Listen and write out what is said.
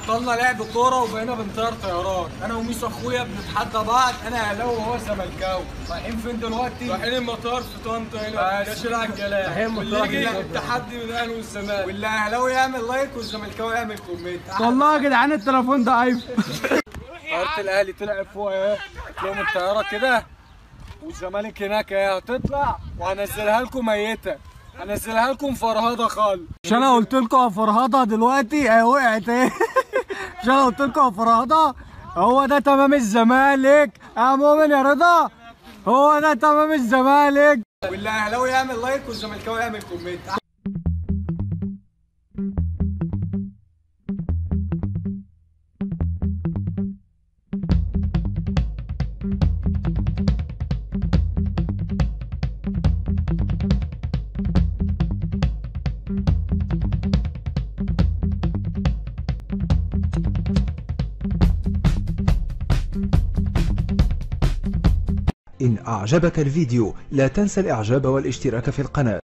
بطلنا لعب كوره وبقينا بنطير طيارات انا وميسو اخويا بنتحدى بعض انا اهلاوي وهو زملكاوي رايحين فين دلوقتي رايحين المطار في طنطا هنا في شارع الجلاء رايحين واللي المطار يجي هناك. التحدي من الاهلي والزمالك واللي اهلاوي يعمل لايك والزملكاوي يعمل كومنت والله يا جدعان التليفون ده ايفون طيارة الاهلي طلعت فوق اهي لهم الطياره كده والزمالك هناك اهي هتطلع وهنزلها لكم ميته هنزلها لكم فرهضه خالص مش انا قلت لكم فرهضه دلوقتي اهي وقعت اهي مش انا قلت لكم فرهضه هو ده تمام الزمالك يا مؤمن يا رضا هو ده تمام الزمالك واللي اهلاوي يعمل لايك والزملكاوي يعمل كومنت إن أعجبك الفيديو لا تنسى الإعجاب والاشتراك في القناة